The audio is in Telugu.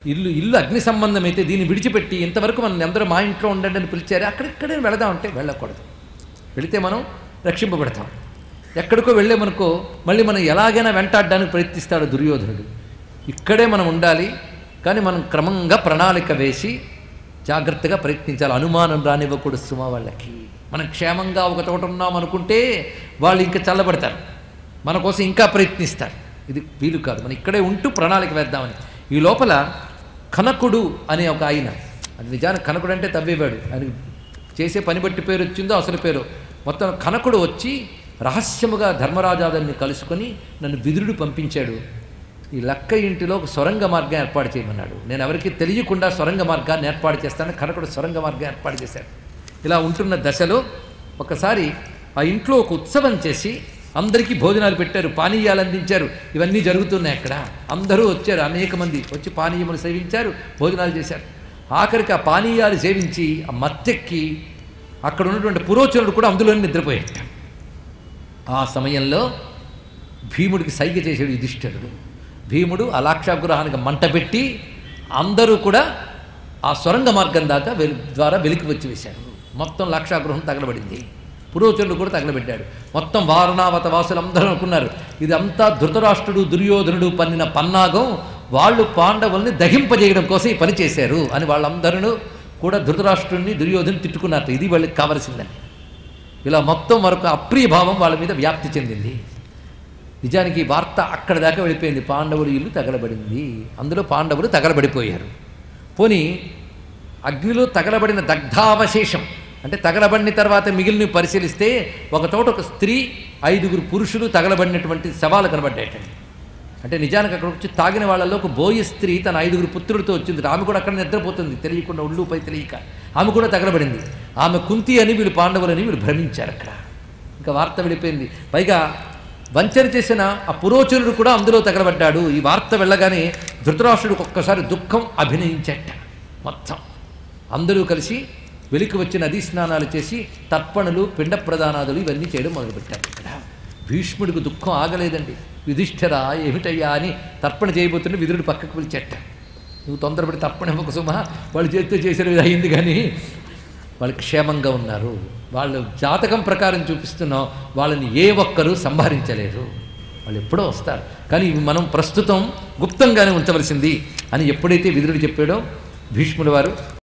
ఇల్లు ఇల్లు అగ్ని సంబంధం అయితే దీన్ని విడిచిపెట్టి ఇంతవరకు మనం అందరూ మా ఇంట్లో ఉండండి అని పిలిచారు అక్కడిక్కడే వెళదాం అంటే వెళ్ళకూడదు వెళితే మనం రక్షింపబడతాం ఎక్కడికో వెళ్ళామనుకో మళ్ళీ మనం ఎలాగైనా వెంటాడడానికి ప్రయత్నిస్తాడు దుర్యోధనుడు ఇక్కడే మనం ఉండాలి కానీ మనం క్రమంగా ప్రణాళిక వేసి జాగ్రత్తగా ప్రయత్నించాలి అనుమానం రానివ్వకూడదు సుమా వాళ్ళకి మనం క్షేమంగా ఒక చోట ఉన్నాం అనుకుంటే వాళ్ళు ఇంకా చల్లబడతారు మన కోసం ఇంకా ప్రయత్నిస్తారు ఇది వీలు కాదు మనం ఇక్కడే ఉంటూ ప్రణాళిక వేద్దామని ఈ లోపల కనకుడు అనే ఒక ఆయన అది నిజానికి కనకుడు అంటే తవ్వేవాడు ఆయన చేసే పని బట్టి పేరు వచ్చిందో అసలు పేరు మొత్తం కనకుడు వచ్చి రహస్యముగా ధర్మరాజాదాన్ని కలుసుకొని నన్ను విదురుడు పంపించాడు ఈ లక్క ఇంటిలో ఒక సొరంగ మార్గం ఏర్పాటు చేయమన్నాడు నేను ఎవరికి తెలియకుండా సొరంగ మార్గాన్ని ఏర్పాటు చేస్తానని కనకుడు సొరంగ మార్గం ఏర్పాటు చేశాడు ఇలా ఉంటున్న దశలో ఒకసారి ఆ ఇంట్లో ఒక ఉత్సవం చేసి అందరికీ భోజనాలు పెట్టారు పానీయాలు అందించారు ఇవన్నీ జరుగుతున్నాయి అక్కడ అందరూ వచ్చారు అనేక మంది వచ్చి పానీయములు సేవించారు భోజనాలు చేశారు ఆఖరికి ఆ పానీయాలు సేవించి ఆ మత్తెక్కి అక్కడ ఉన్నటువంటి పురోచనుడు కూడా అందులోనే నిద్రపోయాడు ఆ సమయంలో భీముడికి సైగ చేశాడు యుధిష్ఠిరుడు భీముడు ఆ లాక్షాగృహానికి మంట పెట్టి అందరూ కూడా ఆ సొరంగ మార్గం దాకా వెలు ద్వారా వెలికి వచ్చి వేశారు మొత్తం లాక్షాగృహం తగలబడింది పురోచనుడు కూడా తగలబెట్టాడు మొత్తం వారణావత వాసులందరూ అనుకున్నారు ఇదంతా ధృతరాష్ట్రుడు దుర్యోధనుడు పన్నిన పన్నాగం వాళ్ళు పాండవుల్ని దహింపజేయడం కోసం ఈ పని చేశారు అని వాళ్ళందరూ కూడా ధృతరాష్ట్రుడిని దుర్యోధను తిట్టుకున్నారు ఇది వాళ్ళకి కావలసిందని ఇలా మొత్తం మరొక అప్రియ భావం వాళ్ళ మీద వ్యాప్తి చెందింది నిజానికి ఈ వార్త అక్కడ దాకా వెళ్ళిపోయింది పాండవులు ఇల్లు తగలబడింది అందులో పాండవులు తగలబడిపోయారు పోని అగ్నిలో తగలబడిన దగ్ధావశేషం అంటే తగలబడిన తర్వాత మిగిలిన పరిశీలిస్తే ఒక చోట ఒక స్త్రీ ఐదుగురు పురుషులు తగలబడినటువంటి శవాలు కనబడ్డాయటండి అంటే నిజానికి అక్కడ వచ్చి తాగిన వాళ్ళలో ఒక బోయ స్త్రీ తన ఐదుగురు పుత్రులతో వచ్చింది ఆమె కూడా అక్కడ నిద్రపోతుంది తెలియకుండా ఒళ్ళుపై తెలియక ఆమె కూడా తగలబడింది ఆమె కుంతి అని వీళ్ళు పాండవులని వీళ్ళు భ్రమించారు అక్కడ ఇంకా వార్త వెళ్ళిపోయింది పైగా వంచన చేసిన ఆ పురోచనుడు కూడా అందులో తగలబడ్డాడు ఈ వార్త వెళ్ళగానే ధృతరాష్ట్రుడికి ఒక్కసారి దుఃఖం అభినయించట మొత్తం అందరూ కలిసి వెలికి వచ్చి నదీ స్నానాలు చేసి తర్పణలు పిండ ప్రదానాదులు ఇవన్నీ చేయడం మొదలుపెట్టారు ఇక్కడ భీష్ముడికి దుఃఖం ఆగలేదండి యుధిష్ఠరా ఏమిటయ్యా అని తర్పణ చేయబోతుంటే విదురుడు పక్కకు పిలిచెట్ట నువ్వు తొందరపడి తర్పణ ఇవ్వక సుమా వాళ్ళు చేస్తే చేసిన ఇది అయింది కానీ వాళ్ళు క్షేమంగా ఉన్నారు వాళ్ళు జాతకం ప్రకారం చూపిస్తున్నాం వాళ్ళని ఏ ఒక్కరూ సంభారించలేరు వాళ్ళు ఎప్పుడో వస్తారు కానీ ఇవి మనం ప్రస్తుతం గుప్తంగానే ఉంచవలసింది అని ఎప్పుడైతే విదురుడు చెప్పాడో భీష్ముడు వారు